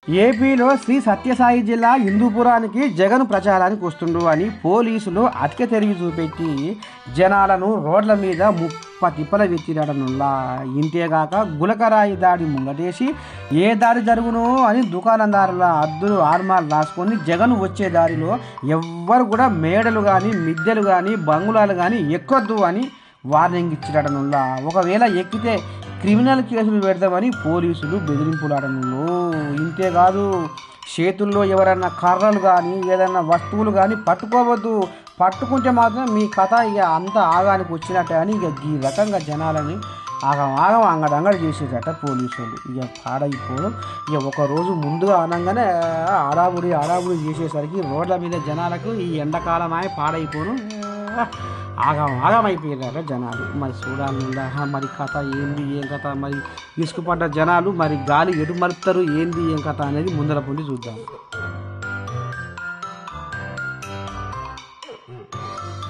ఏపీలో శ్రీ సత్యసాయి జిల్లా హిందూపురానికి జగన్ ప్రచారానికి వస్తుండు అని పోలీసులు అతిక తెరిగి చూపెట్టి జనాలను రోడ్ల మీద ముప్ప తిప్పల వెచ్చిరడనుల్లా ఇంతేగాక గులకరాయి దాడి ముంగటేసి ఏ దాడి జరుగును అని దుకాణదారుల అద్దులు ఆర్మాలు రాసుకొని జగన్ వచ్చే దారిలో ఎవ్వరు కూడా మేడలు కానీ మిద్దెలు కానీ బంగుళాలు కానీ ఎక్కొద్దు అని వార్నింగ్ ఇచ్చిరడనుల్లా ఒకవేళ ఎక్కితే క్రిమినల్ కేసులు పెడతామని పోలీసులు బెదిరింపులాడను ఇంతేకాదు చేతుల్లో ఎవరైనా కర్రలు కానీ ఏదైనా వస్తువులు కానీ పట్టుకోవద్దు పట్టుకుంటే మాత్రం మీ కథ ఇక అంత ఆగానికి వచ్చినట్టే అని ఇక ఈ రకంగా జనాలని ఆగం ఆగం అంగడి అంగడి చేసేదట పోలీసులు ఇక పాడైపోవడం ఇక ఒక రోజు ముందుగా అనగానే ఆడాబుడి ఆడాబుడి చేసేసరికి రోడ్ల మీద జనాలకు ఈ ఎండాకాలం ఆయ పాడైపోను ఆగం ఆగం అయిపోయారట జనాలు మరి చూడాలి మరి కథ ఏంది ఏం కథ మరి ఇసుకుపడ్డ జనాలు మరి గాలి ఎటు మలుపుతారు ఏంది ఏం కథ అనేది ముందర పొంది చూద్దాం